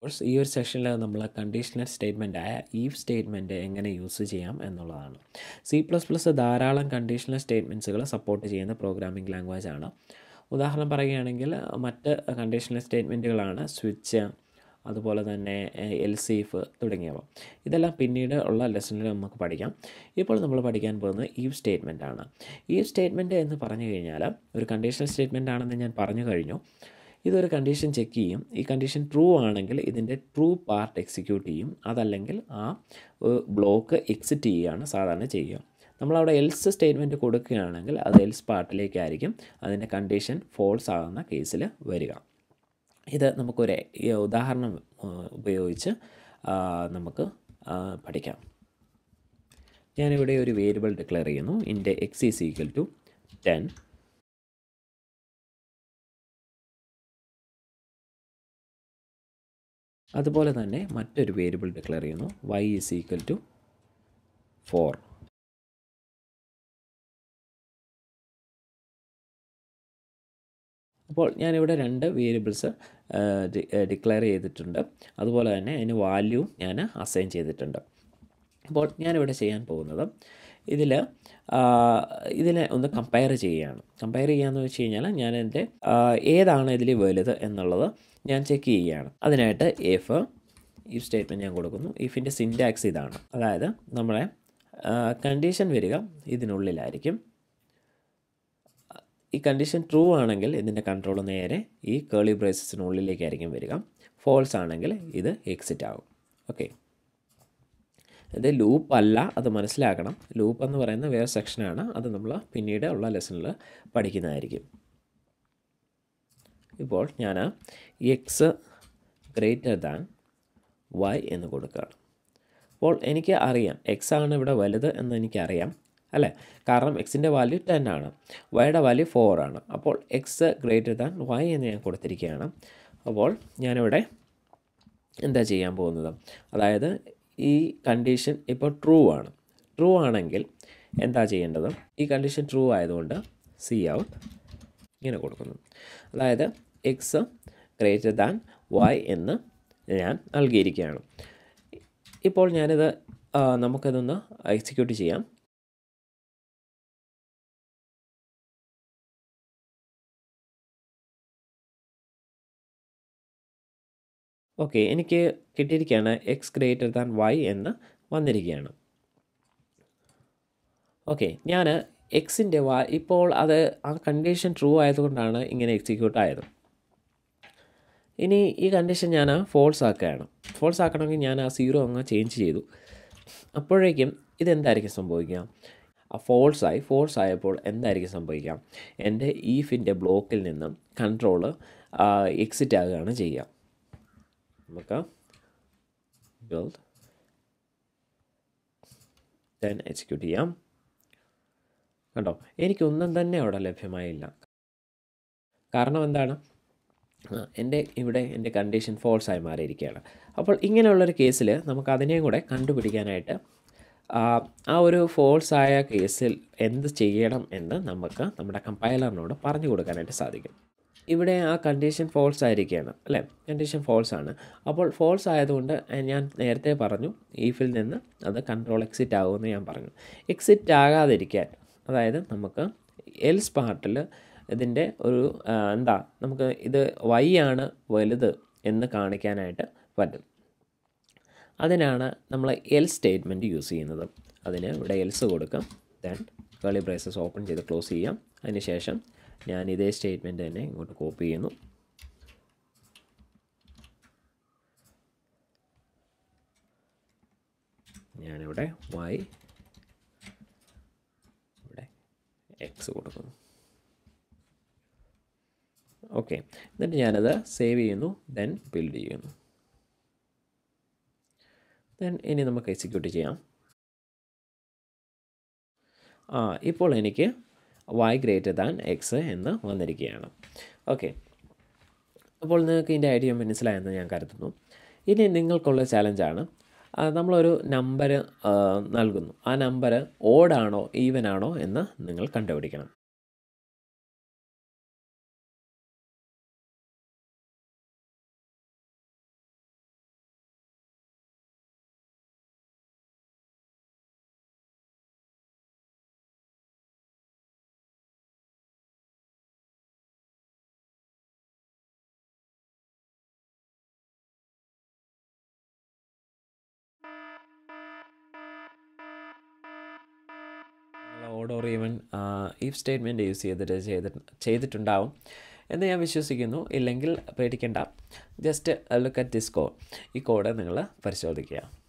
course ഈ ഒരു സെഷനിൽ നമ്മൾ കണ്ടീഷണൽ സ്റ്റേറ്റ്മെൻ്റ് ആയ ഈഫ് സ്റ്റേറ്റ്മെൻറ്റ് എങ്ങനെ യൂസ് ചെയ്യാം എന്നുള്ളതാണ് സി പ്ലസ് പ്ലസ് ധാരാളം കണ്ടീഷണൽ സ്റ്റേറ്റ്മെൻറ്റ്സുകൾ സപ്പോർട്ട് ചെയ്യുന്ന പ്രോഗ്രാമിംഗ് ലാംഗ്വേജ് ആണ് ഉദാഹരണം പറയുകയാണെങ്കിൽ മറ്റ് കണ്ടീഷണൽ സ്റ്റേറ്റ്മെൻറ്റുകളാണ് സ്വിച്ച് അതുപോലെ തന്നെ എൽ സീഫ് തുടങ്ങിയവ ഇതെല്ലാം പിന്നീട് ഉള്ള ലെസണിൽ നമുക്ക് പഠിക്കാം ഇപ്പോൾ നമ്മൾ പഠിക്കാൻ പോകുന്നത് ഈവ് സ്റ്റേറ്റ്മെൻ്റ് ആണ് ഈവ് സ്റ്റേറ്റ്മെൻറ്റ് എന്ന് പറഞ്ഞു കഴിഞ്ഞാൽ ഒരു കണ്ടീഷണൽ സ്റ്റേറ്റ്മെൻ്റ് ആണെന്ന് ഞാൻ പറഞ്ഞു കഴിഞ്ഞു ഇതൊരു കണ്ടീഷൻ ചെക്ക് ചെയ്യും ഈ കണ്ടീഷൻ ട്രൂ ആണെങ്കിൽ ഇതിൻ്റെ ട്രൂ പാർട്ട് എക്സിക്യൂട്ട് ചെയ്യും അതല്ലെങ്കിൽ ആ ബ്ലോക്ക് എക്സിറ്റ് ചെയ്യുകയാണ് സാധാരണ ചെയ്യുക നമ്മളവിടെ എൽസ് സ്റ്റേറ്റ്മെൻറ്റ് കൊടുക്കുകയാണെങ്കിൽ അത് എൽസ് പാർട്ടിലേക്കായിരിക്കും അതിൻ്റെ കണ്ടീഷൻ ഫോൾസ് ആകുന്ന കേസിൽ വരിക ഇത് നമുക്കൊരു ഉദാഹരണം ഉപയോഗിച്ച് നമുക്ക് പഠിക്കാം ഞാനിവിടെ ഒരു വേരിയബിൾ ഡിക്ലെയർ ചെയ്യുന്നു int x is equal to ten അതുപോലെ തന്നെ മറ്റൊരു വേരിയബിൾ ഡിക്ലെയർ ചെയ്യുന്നു y is equal to four അപ്പോൾ ഞാനിവിടെ രണ്ട് വേരിയബിൾസ് ഡിക്ലെയർ ചെയ്തിട്ടുണ്ട് അതുപോലെ തന്നെ അതിന് വാല്യൂ ഞാൻ അസൈൻ ചെയ്തിട്ടുണ്ട് അപ്പോൾ ഞാനിവിടെ ചെയ്യാൻ പോകുന്നത് ഇതിൽ ഇതിനെ ഒന്ന് കമ്പയർ ചെയ്യുകയാണ് കമ്പയർ ചെയ്യാന്ന് വെച്ച് കഴിഞ്ഞാൽ ഞാൻ എൻ്റെ ഏതാണ് ഇതിൽ വലുത് എന്നുള്ളത് ഞാൻ ചെക്ക് ചെയ്യുകയാണ് അതിനായിട്ട് എഫ് ഈ സ്റ്റേറ്റ്മെൻറ്റ് ഞാൻ കൊടുക്കുന്നു ഇഫിൻ്റെ സിൻറ്റാക്സ് ഇതാണ് അതായത് നമ്മളെ കണ്ടീഷൻ വരിക ഇതിനുള്ളിലായിരിക്കും ഈ കണ്ടീഷൻ ട്രൂ ആണെങ്കിൽ ഇതിൻ്റെ കൺട്രോൾ നേരെ ഈ കേളി ബ്രേസസിനുള്ളിലേക്കായിരിക്കും വരിക ഫോൾസ് ആണെങ്കിൽ ഇത് എക്സിറ്റ് ആകും ഓക്കെ ഇത് ലൂപ്പ് അല്ല അത് മനസ്സിലാക്കണം ലൂപ്പ് എന്ന് പറയുന്ന വേറെ സെക്ഷനാണ് അത് നമ്മൾ പിന്നീട് ഉള്ള ലെസണിൽ പഠിക്കുന്നതായിരിക്കും ഇപ്പോൾ ഞാൻ എക്സ് ഗ്രേറ്റർ ദാൻ വൈ എന്ന് കൊടുക്കുകയാണ് അപ്പോൾ എനിക്ക് അറിയാം എക്സ് ആണ് ഇവിടെ വലുത് എന്ന് എനിക്കറിയാം അല്ലേ കാരണം എക്സിൻ്റെ വാല്യൂ ടെൻ ആണ് വൈയുടെ വാല്യൂ ഫോർ ആണ് അപ്പോൾ എക്സ് ഗ്രേറ്റർ ദാൻ വൈ എന്ന് ഞാൻ കൊടുത്തിരിക്കുകയാണ് അപ്പോൾ ഞാനിവിടെ എന്താ ചെയ്യാൻ പോകുന്നത് അതായത് ഈ കണ്ടീഷൻ ഇപ്പോൾ ട്രൂ ആണ് ട്രൂ ആണെങ്കിൽ എന്താ ചെയ്യേണ്ടത് ഈ കണ്ടീഷൻ ട്രൂ ആയതുകൊണ്ട് സി ഔട്ട് ഇങ്ങനെ കൊടുക്കുന്നു അതായത് എക്സ് ഗ്രേറ്റർ ദാൻ വൈ എന്ന് ഞാൻ നൽകിയിരിക്കുകയാണ് ഇപ്പോൾ ഞാനിത് നമുക്കതൊന്ന് എക്സിക്യൂട്ട് ചെയ്യാം ഓക്കെ എനിക്ക് കിട്ടിയിരിക്കുകയാണ് എക്സ് ഗ്രേറ്റർ ദാൻ വൈ എന്ന് വന്നിരിക്കുകയാണ് ഓക്കെ ഞാൻ എക്സിൻ്റെ വാ ഇപ്പോൾ അത് ആ കണ്ടീഷൻ ട്രൂ ആയതുകൊണ്ടാണ് ഇങ്ങനെ എക്സിക്യൂട്ട് ആയത് ഇനി ഈ കണ്ടീഷൻ ഞാൻ ഫോൾസ് ആക്കുകയാണ് ഫോൾസ് ആക്കണമെങ്കിൽ ഞാൻ ആ സീറോ അങ്ങ് ചേഞ്ച് ചെയ്തു അപ്പോഴേക്കും ഇതെന്തായിരിക്കും സംഭവിക്കുക ആ ഫോൾസ് ആയി ഫോൾസ് ആയപ്പോൾ എന്തായിരിക്കും സംഭവിക്കുക എൻ്റെ ഈഫിൻ്റെ ബ്ലോക്കിൽ നിന്നും കൺട്രോള് എക്സിറ്റ് ആകുകയാണ് ചെയ്യുക നമുക്ക് ബിൽഡ് ദെൻ എക്സിക്യൂട്ട് ചെയ്യാം കണ്ടോ എനിക്കൊന്നും തന്നെ അവിടെ ലഭ്യമായില്ല കാരണം എന്താണ് എൻ്റെ ഇവിടെ എൻ്റെ കണ്ടീഷൻ ഫോൾസ് ആയി മാറിയിരിക്കുകയാണ് അപ്പോൾ ഇങ്ങനെയുള്ളൊരു കേസിൽ നമുക്ക് അതിനെയും കൂടെ കണ്ടുപിടിക്കാനായിട്ട് ആ ഒരു ഫോൾസ് ആയ കേസിൽ എന്ത് ചെയ്യണം എന്ന് നമുക്ക് നമ്മുടെ കമ്പൈലറിനോട് പറഞ്ഞു കൊടുക്കാനായിട്ട് സാധിക്കും ഇവിടെ ആ കണ്ടീഷൻ ഫോൾസ് ആയിരിക്കുകയാണ് അല്ലേ കണ്ടീഷൻ ഫോൾസ് ആണ് അപ്പോൾ ഫോൾസ് ആയതുകൊണ്ട് ഞാൻ നേരത്തെ പറഞ്ഞു ഈഫിൽ നിന്ന് അത് കൺട്രോൾ എക്സിറ്റ് ആകുമെന്ന് ഞാൻ പറഞ്ഞു എക്സിറ്റ് ആകാതിരിക്കാൻ അതായത് നമുക്ക് എൽസ് പാർട്ടിൽ ഇതിൻ്റെ ഒരു എന്താ നമുക്ക് ഇത് വൈ ആണ് വലുത് എന്ന് കാണിക്കാനായിട്ട് പറ്റും അതിനാണ് നമ്മൾ എൽ സ്റ്റേറ്റ്മെൻറ്റ് യൂസ് ചെയ്യുന്നത് അതിന് ഇവിടെ എൽസ് കൊടുക്കാം ദെൻ കേളി ബ്രേസസ് ഓപ്പൺ ചെയ്ത് ക്ലോസ് ചെയ്യാം അതിനുശേഷം ഞാൻ ഇതേ സ്റ്റേറ്റ്മെൻറ്റ് തന്നെ ഇങ്ങോട്ട് കോപ്പി ചെയ്യുന്നു ഞാനിവിടെ വൈ ഇവിടെ എക്സ് കൊടുക്കുന്നു ഓക്കെ എന്നിട്ട് ഞാനത് സേവ് ചെയ്യുന്നു ദെൻ ബിൽഡ് ചെയ്യുന്നു ദെൻ ഇനി നമുക്ക് എക്സിക്യൂട്ട് ചെയ്യാം ആ ഇപ്പോൾ എനിക്ക് വൈ ഗ്രേറ്റർ ദാൻ എക്സ് എന്ന് വന്നിരിക്കുകയാണ് ഓക്കെ അപ്പോൾ നിങ്ങൾക്ക് ഇതിൻ്റെ ഐഡിയ മനസ്സിലായെന്ന് ഞാൻ കരുതുന്നു ഇനി നിങ്ങൾക്കുള്ള ചാലഞ്ചാണ് നമ്മളൊരു നമ്പർ നൽകുന്നു ആ നമ്പർ ഓഡാണോ ഈവൻ ആണോ എന്ന് നിങ്ങൾ കണ്ടുപിടിക്കണം code or even if statement use ചെയ്തിട്ട് ചെയ്തിട്ട് ചെയ്തിട്ടുണ്ടാവും എന്ന് ഞാൻ വിശ്വസിക്കുന്നു ഇല്ലെങ്കിൽ പേടിക്കേണ്ട just look at this code ഈ കോഡ് നിങ്ങൾ പരിശോധിക്കുക